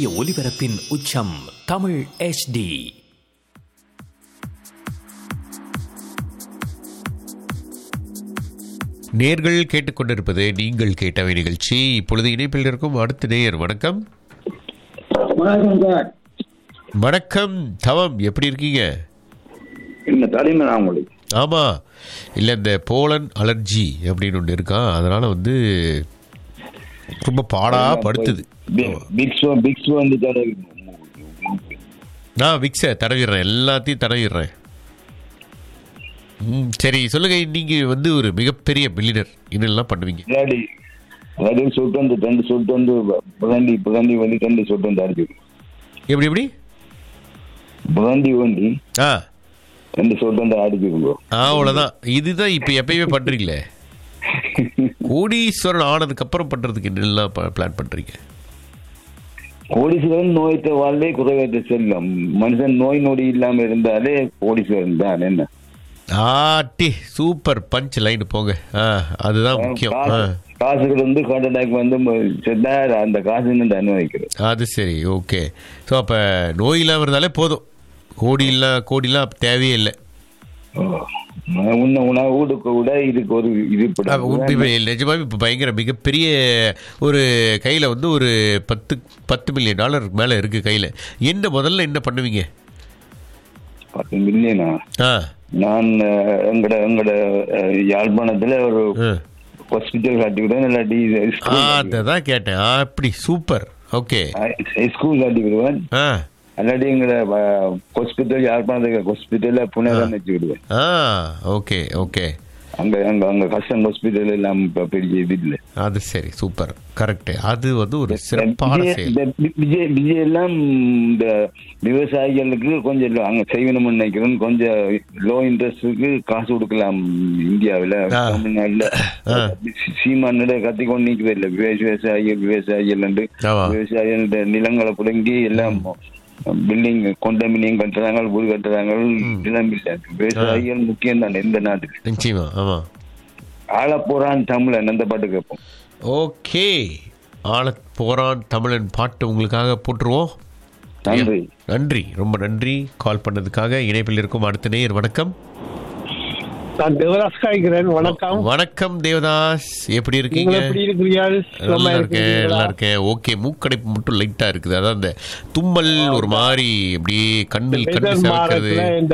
சூரிய ஒளிபரப்பின் உச்சம் தமிழ் HD நேர்கள் கேட்டுக்கொண்டிருப்பது நீங்கள் கேட்டவை நிகழ்ச்சி இப்பொழுது இணைப்பில் இருக்கும் அடுத்த நேயர் வணக்கம் வணக்கம் சார் வணக்கம் தவம் எப்படி இருக்கீங்க என்ன தலைமை நான் உங்களுக்கு ஆமா இல்ல இந்த போலன் அலர்ஜி அப்படின்னு ஒன்று இருக்கா அதனால வந்து ரொம்ப பாடா படுத்துது பிக் ஷோ பிக் ஷோ வந்து தர நான் விக்ஸை தடவிடுறேன் எல்லாத்தையும் தடவிடுறேன் ம் சரி சொல்லுங்க நீங்க வந்து ஒரு மிகப்பெரிய பில்லினர் என்னெல்லாம் பண்ணுவீங்க இல்லாடி அதாவது சொல்லிட்டு வந்து ரெண்டு சொல்லிட்டு வந்து புகண்டி புகண்டி வந்து ரெண்டு சொல்லிட்டு வந்து அடிச்சு எப்படி எப்படி புகண்டி வண்டி ஆ ரெண்டு சொல்லிட்டு வந்து அடிச்சுக்கோ அவ்வளோதான் இதுதான் இப்போ எப்பயுமே பண்றீங்களே கோடீஸ்வரன் ஆனதுக்கு அப்புறம் பண்றதுக்கு என்னெல்லாம் பிளான் பண்றீங்க கோடீஸ்வரன் நோயத்தை வாழ்வே குறைவற்ற செல்லம் மனுஷன் நோய் நொடி இல்லாம இருந்தாலே கோடீஸ்வரன் தான் என்ன ஆட்டி சூப்பர் பஞ்ச் லைன் போங்க ஆ அதுதான் முக்கியம் ஆ காசு- காசுகள் வந்து ஹார்ட் அட்டாக் வந்து செத்தா அந்த காசு நின்று அனுபவிக்கிறது அது சரி ஓகே ஸோ அப்போ நோய் இல்லாமல் இருந்தாலே போதும் கோடி இல்லை கோடிலாம் அப்ப தேவையே இல்லை உன்ன உணவு வீடுக்கு கூட இதுக்கு ஒரு இது அப்ப உண்மை நிஜமாவே இப்போ பயங்கர மிகப்பெரிய ஒரு கையில் வந்து ஒரு பத்து பத்து மில்லியன் டாலர் மேலே இருக்குது கையில் என்ன முதல்ல என்ன பண்ணுவீங்க பத்து மில்லியனா ஆ நான் அஹ், எங்கட எங்கட அஹ், யாழ்ப்பாணத்துல ஒரு ஆ ஹாஸ்பிட்டல் கட்டிவிடுவேன் இல்லாட்டி ஆ அதை தான் கேட்டேன் ஆ அப்படி சூப்பர் ஓகே ஸ்கூல் கட்டிவிடுவேன் ஆ இல்லாட்டி எங்கட ஹாஸ்பிட்டல் யாழ்ப்பாணத்துக்கு ஹாஸ்பிட்டல்ல புனே தான் வச்சு விடுவேன் ஆ ஓகே ஓகே அங்க அங்க அங்க கஸ்டம் ஹாஸ்பிட்டல் எல்லாம் இப்ப பெரிய இது இல்லை அது சரி சூப்பர் கரெக்ட் அது வந்து ஒரு சிறப்பான விஜய் செயல் இந்த வி- விஜய் விஜய் எல்லாம் இந்த விவசாயிகளுக்கு கொஞ்சம் lo- அங்க செய்யணும்னு நினைக்கிறேன் கொஞ்சம் லோ இன்ட்ரெஸ்டுக்கு காசு கொடுக்கலாம் இந்தியாவில் ஆ. தமிழ்நாட்டுல ஆ. சீமானிட கத்தி கொண்டு நிற்கிறது இல்லை விவசாயிகள் விவசாயிகள் என்று ஆமா. விவசாயிகள் நிலங்களை புடுங்கி எல்லாம் பில்டிங் கொண்டமினியம் கட்டுறாங்க வீடு கட்டுறாங்க இதெல்லாம் இல்லை விவசாயிகள் முக்கியம் தான் எந்த நாட்டுக்கு நிச்சயமா ஆமா ஆள போறான் தமிழன் அந்த பாட்டு கேட்போம் ஓகே ஆளத் போறான் தமிழன் பாட்டு உங்களுக்காக போட்டுருவோம் நன்றி நன்றி ரொம்ப நன்றி கால் பண்ணதுக்காக இணைப்பில் இருக்கும் அடுத்த நேயர் வணக்கம் நான் தேவதாஸ் காய்கிறேன் வணக்கம் வணக்கம் தேவதாஸ் எப்படி நீங்க இருக்கீங்க எப்படி இருக்கிறீர்கள் நல்லா சுகமா இருக்கேன் நல்லா இருக்கிறீங்களா? இருக்கேன் ஓகே மூக்கடைப்பு மட்டும் லைட்டா இருக்குது அதான் அந்த தும்மல் ஒரு மாதிரி அப்படியே கண்ணில் கண்ணு வெதர் சிவக்கிறது மாறத்துல இந்த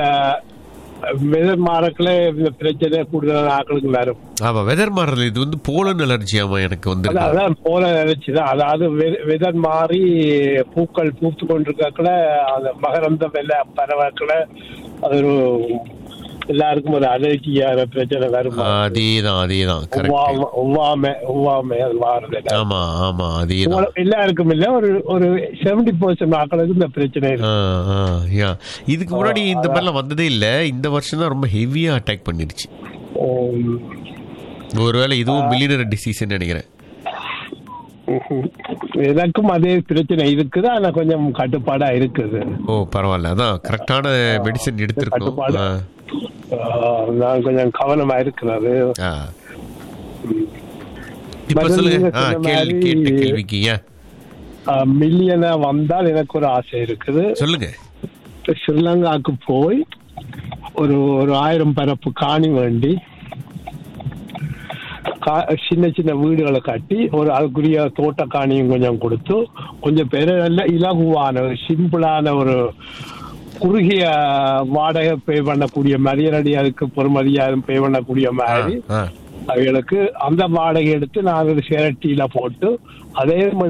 வெதர் மாறத்துல இந்த பிரச்சனை கூடுதலான ஆட்களுக்கு வரும் ஆமா வெதர் மாறுறது இது வந்து போலன் அலர்ஜி ஆமா எனக்கு வந்து அது- அதான் போல நினைச்சுதான் அதாவது வெதர் மாறி பூக்கள் பூத்து கொண்டிருக்கக்குள்ள அந்த மகரந்தம் எல்லாம் பரவாக்கல அது ஒரு எல்லாருக்கும் ஒரு அலர்ஜியான பிரச்சனை வரும் அதேதான் அதேதான் கரெக்ட் ஒவ்வாம ஒவ்வாமை ஒவ்வாமை அது மாறுது ஆமா ஆமா அதேதான் உங்களுக்கு எல்லாருக்கும் இல்ல ஒரு ஒரு செவன்டி பர்சன்ட் ஆக்களுக்கு இந்த பிரச்சனை இருக்கு ஆ, ஆ, யா. இதுக்கு முன்னாடி இந்த மாதிரிலாம் வந்ததே இல்ல இந்த வருஷம் தான் ரொம்ப ஹெவியா அட்டாக் பண்ணிருச்சு உம், ஒருவேளை இதுவும் மில்லியனர் டிசீஸ் நினைக்கிறேன் உம். எனக்கும் அதே பிரச்சனை இருக்குது ஆனா கொஞ்சம் கட்டுப்பாடா இருக்குது ஓ பரவாயில்ல அதான் கரெக்டான மெடிசன் எடுத்திருக்கணும் கட்டுப்பாடு. ஆ, ஆஹ், நான் கொஞ்சம் கவனமா இருக்கிறது ஆ. இப்ப மருந்து சொல்லுங்க நீங்க ஆ, சொன்ன கேள்வி மாதிரி- கேட்ட கேள்விக்கு ஏன் மில்லியனா வந்தால் எனக்கு ஒரு ஆசை இருக்குது சொல்லுங்க ஸ்ரீலங்காவுக்கு போய் ஒரு ஒரு ஆயிரம் பரப்பு காணி வேண்டி கா- சின்ன சின்ன வீடுகளை கட்டி ஒரு அதுக்குரிய தோட்ட காணியும் கொஞ்சம் கொடுத்து கொஞ்சம் பேர் நல்ல இலகுவான ஒரு சிம்பிளான ஒரு குறுகிய வாடகை பே பண்ணக்கூடிய மரியாதை அதுக்கு பொறுமதியாரும் பே பண்ணக்கூடிய ஆ, மாதிரி ஆ. அவைகளுக்கு அந்த வாடகை எடுத்து நான் ஒரு சேரட்டியில போட்டு அதே